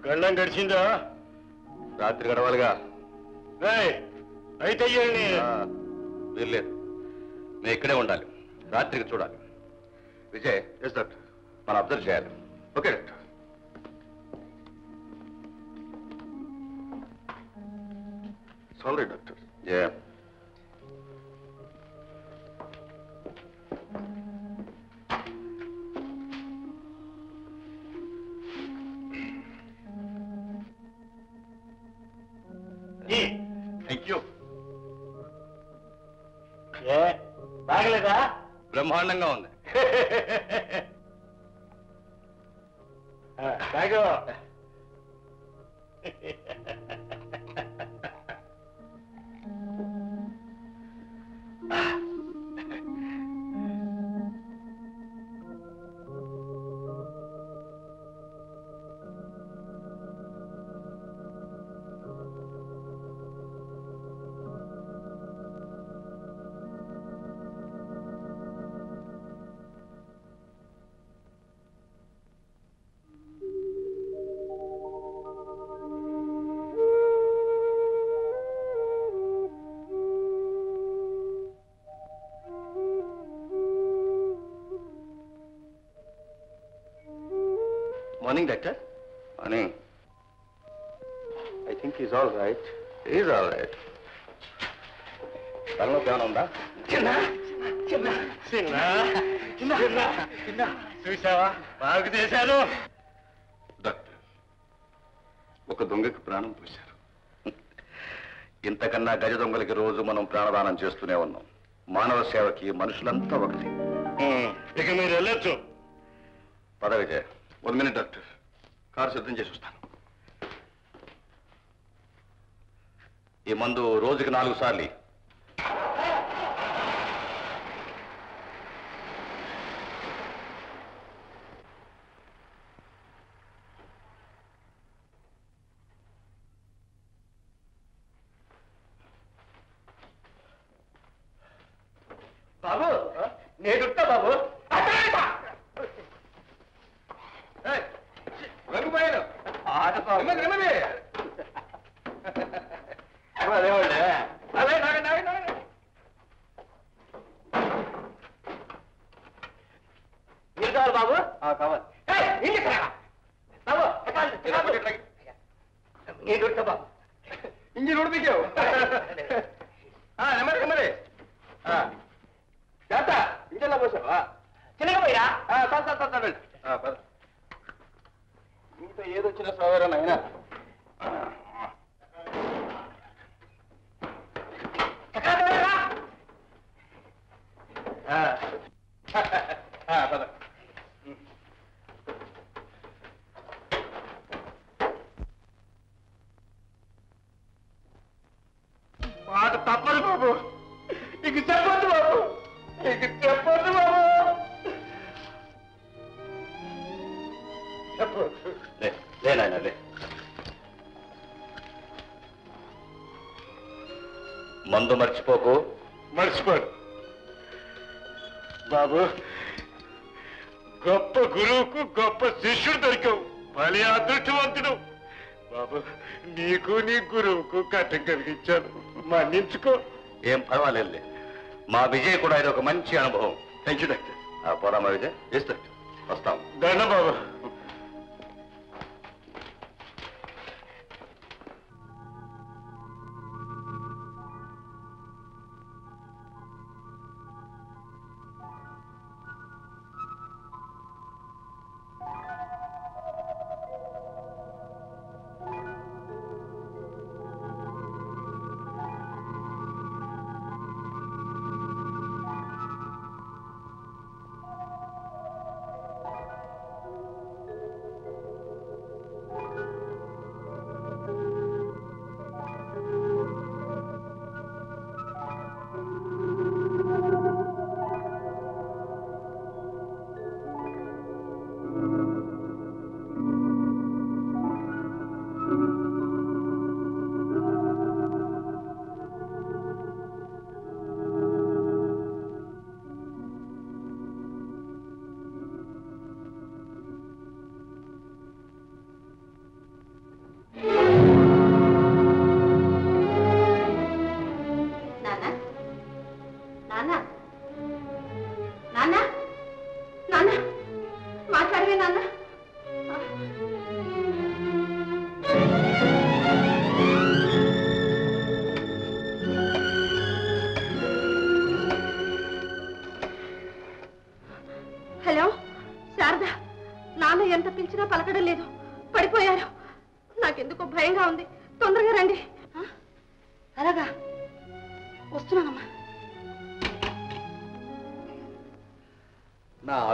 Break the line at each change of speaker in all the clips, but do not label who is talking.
గండం గడిచిందా
రాత్రి గడవాలిగా
రేయ్, అయితే ఇయ్యండి.
ఆ, వీల్లేదు మేము ఇక్కడే ఉండాలి రాత్రికి చూడాలి విజయ్ ఎస్ డాక్టర్ మనం అబ్జర్వ్ చేయాలి ఓకే డాక్టర్ సారీ డాక్టర్ ఏ
థ్యాంక్ యూ ఏ బాగలేదా
బ్రహ్మాండంగా ఉంది
తాగు
morning doctor morning I think is all right is all right తలనొప్పి ఏమైనా ఉందా
చిన్న చిన్న చిన్న చిన్న చూసావా బాగు చేశాను
డాక్టర్ ఒక దొంగకి ప్రాణం పోశారు ఇంతకన్నా గజ దొంగలకి రోజు మనం ప్రాణదానం చేస్తూనే ఉన్నాం మానవ సేవకి మనుషులంతా ఒకటి
ఇక మీరు వెళ్ళొచ్చు
పద Vijay one minute doctor car సిద్ధం చేసి వస్తాను ఈ మందు రోజుకి నాలుగు సార్లు ఇయ్యి.
బాబు నేనుంటా బాబు మీరు కావాలి బాబు
కావాలి
బాబు నేను ఉంటా బాబు
ఇంజిన్ ఉడిపించావు నెమ్మది నెమ్మది చేత ఇంజన్లో పోసావా
చిన్నగా పోయిరా
మీతో ఏదొచ్చినా సోదరన్ అయినా పద
మాట తప్పదు బాబు ఇక చెప్పొద్దు బాబు ఇక చెప్పొద్దు బాబు చెప్పొద్దు
లే లే నాయన లే మందు మర్చిపోకు
మర్చిపోడు బాబు గొప్ప గురువుకు గొప్ప శిష్యుడు దొరికావు భలే అదృష్టవంతుడు బాబు నీకు నీ గురువుకు కట్టం కలిగించాను మన్నించుకో
ఏం పర్వాలేదులే మా విజయ్ కూడా ఇది ఒక మంచి అనుభవం
థ్యాంక్ యూ డాక్టర్
ఆ పోరామా విజయ్ ఎస్ డాక్టర్ వస్తాం
దండం బాబు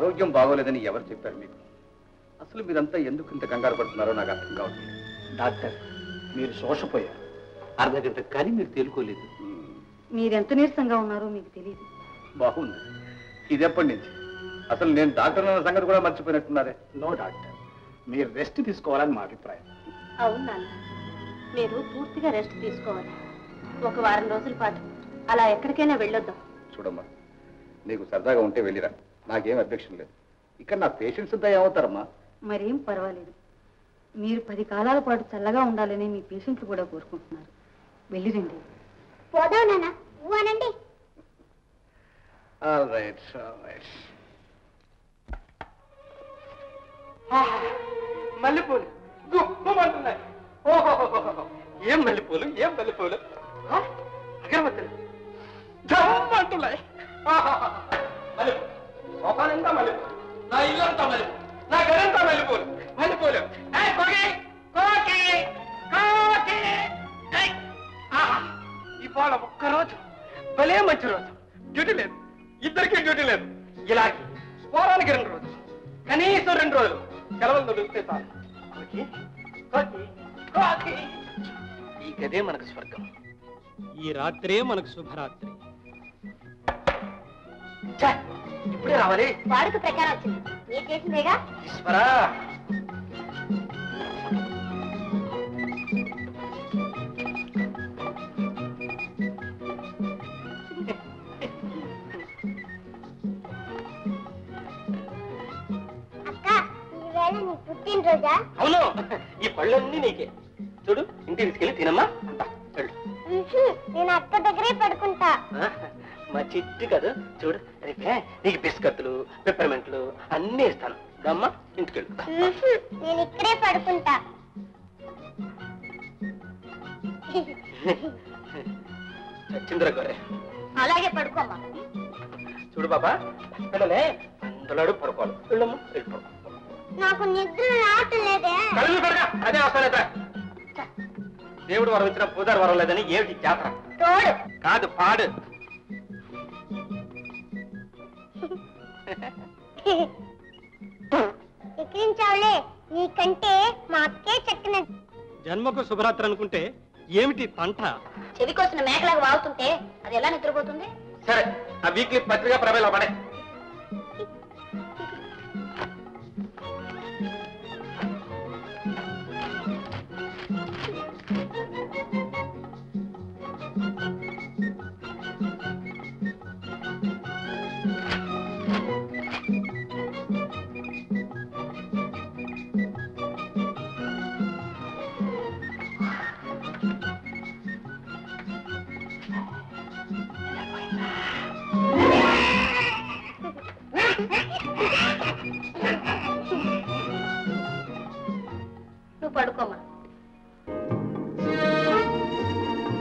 ఆరోగ్యం బాగోలేదని ఎవరు చెప్పారు మీకు అసలు మీరంతా ఎందుకు ఇంత కంగారు పడుతున్నారో నాకు అర్థం కావట్లేదు
డాక్టర్ మీరు శోషపోయారు అర్ధ గంట కానీ మీరు తేలుకోలేదు
మ్మ్.
మీరెంత నీరసంగా ఉన్నారో మీకు తెలియదు
బాగుంది ఇది ఎప్పటి నుంచి అసలు నేను డాక్టర్ అన్న సంగతి కూడా మర్చిపోయినట్టున్నారే
నో డాక్టర్ మీరు రెస్ట్ తీసుకోవాలని మా అభిప్రాయం
అవును నాన్న మీరు పూర్తిగా రెస్ట్ తీసుకోవాలి ఒక వారం రోజుల పాటు అలా ఎక్కడికైనా వెళ్ళొద్దాం
చూడమ్మా నీకు సరదాగా ఉంటే వెళ్ళిరా నాకేం అబ్జెక్షన్ లేదు ఇక్కడ నా పేషెంట్స్ అంతా ఏమవుతారమ్మా
మరేం పర్వాలేదు మీరు పది కాలాల పాటు చల్లగా ఉండాలని మీ పేషెంట్లు కూడా కోరుకుంటున్నారు వెళ్ళిరండి
పోదాం నాన్న ఊ అనండి
రైట్ రైట్
మల్లెపూలు గుప్పమంటున్నాయి ఓహో ఏం మల్లెపూలు ఏం మల్లెపూలు ఆ, అగరబత్తులు జమ్మంటున్నాయి ఆహాహా. మల్లెపూలు సోఫాలంతా మల్లెపూలు నా ఇల్లంతా మల్లెపూలు నా గదంతా మల్లెపూలు మల్లెపూలు ఏయ్, కోకి, కోకి, కోకి. ఏయ్, ఆహా. ఇవాళ ఒక్కరోజు భలే మంచి రోజు డ్యూటీ లేదు ఇద్దరికి డ్యూటీ లేదు ఇలాగే వారానికి రెండు రోజులు కనీసం రెండు రోజులు సెలవులు దొరికితే చాలు కోకి, కోకి, కోకి. ఈ గదే మనకు స్వర్గం
ఈ రాత్రే మనకు శుభరాత్రి
ఛే, ఇప్పుడే రావాలి
వాడుక ప్రకారం వచ్చింది మీరు చేసిందేగా
ఈశ్వరా
అక్క ఈవేళ నీ పుట్టినరోజా
అవును ఈ పళ్ళన్నీ నీకే చూడు ఇంటికి తీసుకెళ్ళి తినమ్మా అంతా వెళ్ళు
ఉహు, నేను అక్క దగ్గరే పడుకుంటా
ఆ, మా చిట్టి కదా చూడు రేపే నీకు బిస్కత్తులు పెప్పర్మెంట్లు అన్నీ ఇస్తాను దమ్మా ఇంటికెళ్ళు
ఉహు, నేను ఇక్కడే పడుకుంటా
చచ్చిందిరా గొర్రె
అలాగే పడుకోమ్మా
చూడు బాబా పిల్లలే అందలాడు పడుకోవాలి వెళ్ళమ్మా వెళ్ళి పడుకో
నాకు నిద్ర రావట్లేదే
కళ్ళు కడగా అదే అవసరం దేవుడు వరం ఇచ్చిన పూజారి వరం లేదని ఏమిటి జాతర
తోడు
కాదు పాడు
ఎక్కిరించావులే నీకంటే మా అక్కే చక్కన
జన్మకు శుభరాత్రి అనుకుంటే ఏమిటి తంట
చెవి కోసిన మేకలాగా వాగుతుంటే అది ఎలా నిద్రపోతుంది
సరే ఆ వీక్లీ పత్రిక ప్రవేశ పడే